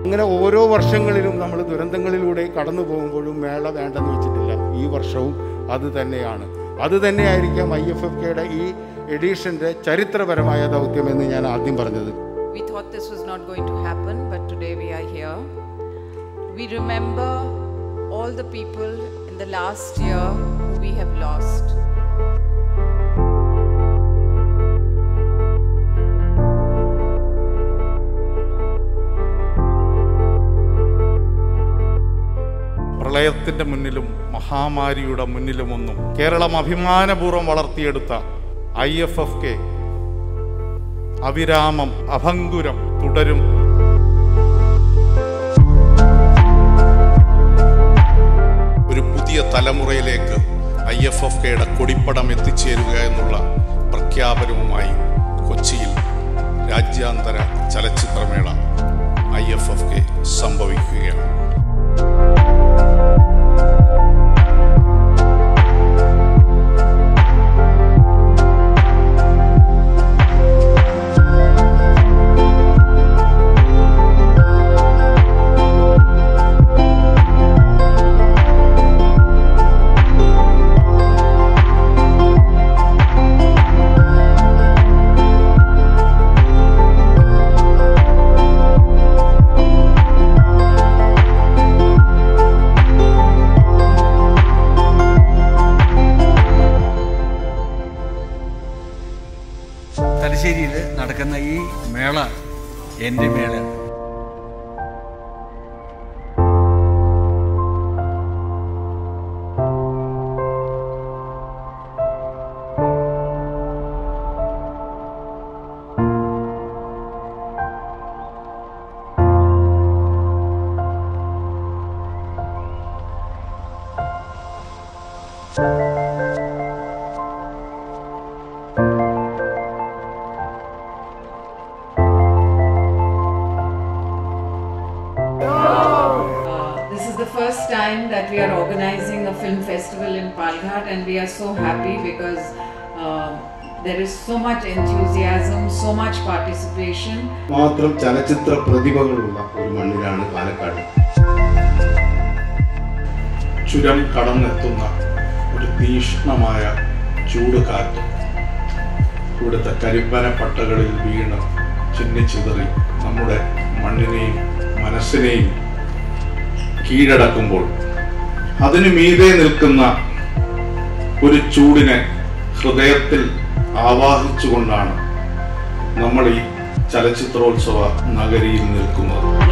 അങ്ങനെ ഓരോ വർഷങ്ങളിലും നമ്മൾ ദുരന്തങ്ങളിലൂടെ കടന്നു പോകുമ്പോഴും മേള വേണ്ടെന്ന് വെച്ചിട്ടില്ല ഈ വർഷവും അത് തന്നെയാണ് അത് തന്നെയായിരിക്കാം ഐ എഫ് എഫ് കെയുടെ ഈ എഡീഷൻ്റെ ചരിത്രപരമായ ദൗത്യമെന്ന് ഞാൻ ആദ്യം പറഞ്ഞത് We thought this was not going to happen, but today we are here. We remember all the people in the last year who we have lost. പ്രളയത്തിന്റെ മുന്നിലും മഹാമാരിയുടെ മുന്നിലുമൊന്നും കേരളം അഭിമാനപൂർവ്വം വളർത്തിയെടുത്ത ഐ എഫ് എഫ് കെ അവിരാമം അഭങ്കുരം തുടരും ഒരു പുതിയ തലമുറയിലേക്ക് ഐ എഫ് എഫ് കെയുടെ കൊടിപ്പടം എത്തിച്ചേരുക എന്നുള്ള പ്രഖ്യാപനവുമായി കൊച്ചിയിൽ രാജ്യാന്തര ചലച്ചിത്രമേള ഐ എഫ് എഫ് കെ സംഭവിക്കുകയാണ് തലശ്ശേരിയിൽ നടക്കുന്ന ഈ മേള എൻ്റെ മേളയാണ് Uh, this is the first time that we are organizing a film festival in Palghat, and we are so happy because uh, there is so much enthusiasm, so much participation. മാത്രം ചലച്ചിത്ര പ്രതിഭകളുള്ള ഒരു മണ്ണിലാണ് പാലക്കാട് ചുരം കടന്നെത്തുന്ന ഒരു തീക്ഷ്ണമായ ചൂട് കാറ്റ് ഇവിടുത്തെ കരിമ്പന പട്ടകളിൽ വീണ് ചിന്നിച്ചിതറി നമ്മുടെ മണ്ണിനെയും മനസ്സിനെയും കീഴടക്കുമ്പോൾ അതിനു മീതെ നിൽക്കുന്ന ഒരു ചൂടിനെ ഹൃദയത്തിൽ ആവാഹിച്ചുകൊണ്ടാണ് നമ്മൾ ഈ ചലച്ചിത്രോത്സവ നഗരിയിൽ നിൽക്കുന്നത്